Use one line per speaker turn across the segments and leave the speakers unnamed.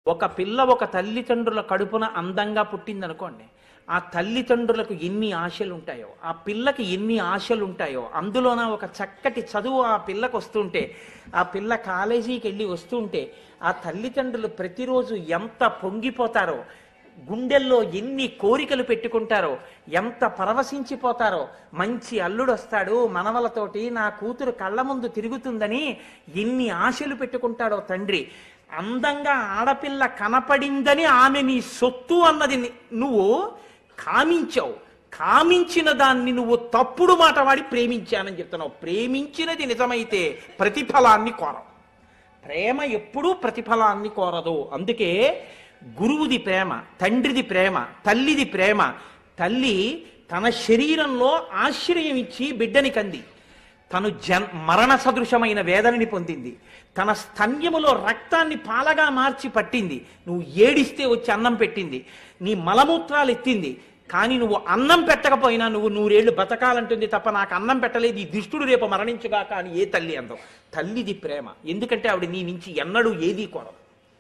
ఒక పిల్ల ఒక తల్లిదండ్రుల కడుపున అందంగా పుట్టిందనుకోండి ఆ తల్లిదండ్రులకు ఎన్ని ఆశలు ఉంటాయో ఆ పిల్లకి ఎన్ని ఆశలు ఉంటాయో అందులోన ఒక చక్కటి చదువు ఆ పిల్లకు వస్తుంటే ఆ పిల్ల కాలేజీకి వెళ్ళి వస్తుంటే ఆ తల్లిదండ్రులు ప్రతిరోజు ఎంత పొంగిపోతారో గుండెల్లో ఎన్ని కోరికలు పెట్టుకుంటారో ఎంత పరవశించిపోతారో మంచి అల్లుడు వస్తాడు మనవలతోటి నా కూతురు కళ్ళ ముందు తిరుగుతుందని ఎన్ని ఆశలు పెట్టుకుంటాడో తండ్రి అందంగా ఆడపిల్ల కనపడిందని ఆమె నీ సొత్తు అన్నది ని- నువ్వు కామించావు కామించిన దాన్ని నువ్వు తప్పుడు మాట వాడి ప్రేమించానని చెప్తున్నావు ప్రేమించినది నిజమైతే ప్రతిఫలాన్ని కోరవు ప్రేమ ఎప్పుడూ ప్రతిఫలాన్ని కోరదు అందుకే గురువుది ప్రేమ తండ్రిది ప్రేమ తల్లిది ప్రేమ తల్లి తన శరీరంలో ఆశ్రయం ఇచ్చి బిడ్డని కంది తను జన్ మరణ సదృశమైన వేదనని పొందింది తన స్తన్యములో రక్తాన్ని పాలగా మార్చి పట్టింది నువ్వు ఏడిస్తే వచ్చి అన్నం పెట్టింది నీ మలమూత్రాలు ఎత్తింది కానీ నువ్వు అన్నం పెట్టకపోయినా నువ్వు నూరేళ్లు బతకాలంటుంది తప్ప నాకు అన్నం పెట్టలేదు ఈ దుష్టుడు రేపు మరణించుగాక అని ఏ తల్లి అందం తల్లిది ప్రేమ ఎందుకంటే ఆవిడ నీ నుంచి ఎన్నడూ ఏదీ కొరదు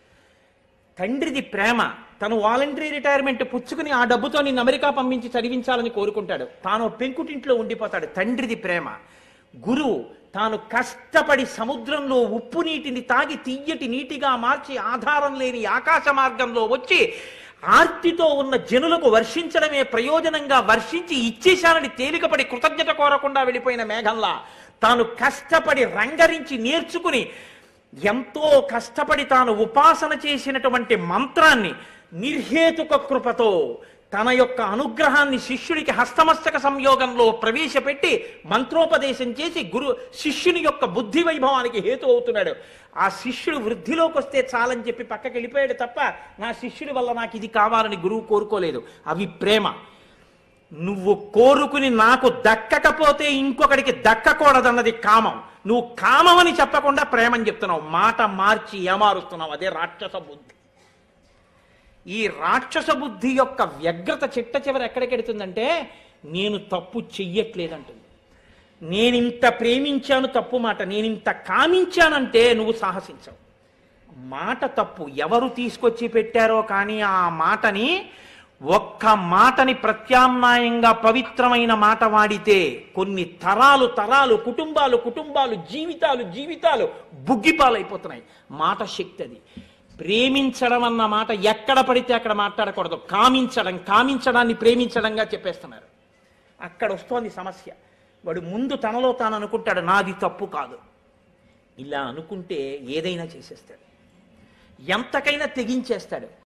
తండ్రిది ప్రేమ తను వాలంటరీ రిటైర్మెంట్ పుచ్చుకుని ఆ డబ్బుతో నిన్ను అమెరికా పంపించి చదివించాలని కోరుకుంటాడు తాను పెంకుటింట్లో ఉండిపోతాడు తండ్రిది ప్రేమ గురువు తాను కష్టపడి సముద్రంలో ఉప్పు నీటిని తాగి తీయటి నీటిగా మార్చి ఆధారం లేని ఆకాశ మార్గంలో వచ్చి ఆర్తితో ఉన్న జనులకు వర్షించడమే ప్రయోజనంగా వర్షించి ఇచ్చేశానని తేలికపడి కృతజ్ఞత కోరకుండా వెళ్ళిపోయిన మేఘంలా తాను కష్టపడి రంగరించి నేర్చుకుని ఎంతో కష్టపడి తాను ఉపాసన చేసినటువంటి మంత్రాన్ని నిర్హేతుక కృపతో తన యొక్క అనుగ్రహాన్ని శిష్యుడికి హస్తమస్తక సంయోగంలో ప్రవేశపెట్టి మంత్రోపదేశం చేసి గురు శిష్యుని యొక్క బుద్ధి వైభవానికి హేతు అవుతున్నాడు ఆ శిష్యుడు వృద్ధిలోకి వస్తే చాలని చెప్పి పక్కకి వెళ్ళిపోయాడు తప్ప నా శిష్యుడి వల్ల నాకు ఇది కావాలని గురువు కోరుకోలేదు అవి ప్రేమ నువ్వు కోరుకుని నాకు దక్కకపోతే ఇంకొకడికి దక్కకూడదన్నది కామం నువ్వు కామమని చెప్పకుండా ప్రేమని చెప్తున్నావు మాట మార్చి ఏమారుస్తున్నావు అదే రాక్షస బుద్ధి ఈ రాక్షస బుద్ధి యొక్క వ్యగ్రత చిట్ట చివరి ఎక్కడికెడుతుందంటే నేను తప్పు చెయ్యట్లేదంటుంది నేనింత ప్రేమించాను తప్పు మాట నేనింత కామించానంటే నువ్వు సాహసించవు మాట తప్పు ఎవరు తీసుకొచ్చి పెట్టారో కానీ ఆ మాటని ఒక్క మాటని ప్రత్యామ్నాయంగా పవిత్రమైన మాట వాడితే కొన్ని తరాలు తరాలు కుటుంబాలు కుటుంబాలు జీవితాలు జీవితాలు బుగ్గిపాలైపోతున్నాయి మాట శక్తి అది ప్రేమించడం అన్న మాట ఎక్కడ పడితే అక్కడ మాట్లాడకూడదు కామించడం కామించడాన్ని ప్రేమించడంగా చెప్పేస్తున్నారు అక్కడ వస్తోంది సమస్య వాడు ముందు తనలో తాను అనుకుంటాడు నాది తప్పు కాదు ఇలా అనుకుంటే ఏదైనా చేసేస్తాడు ఎంతకైనా తెగించేస్తాడు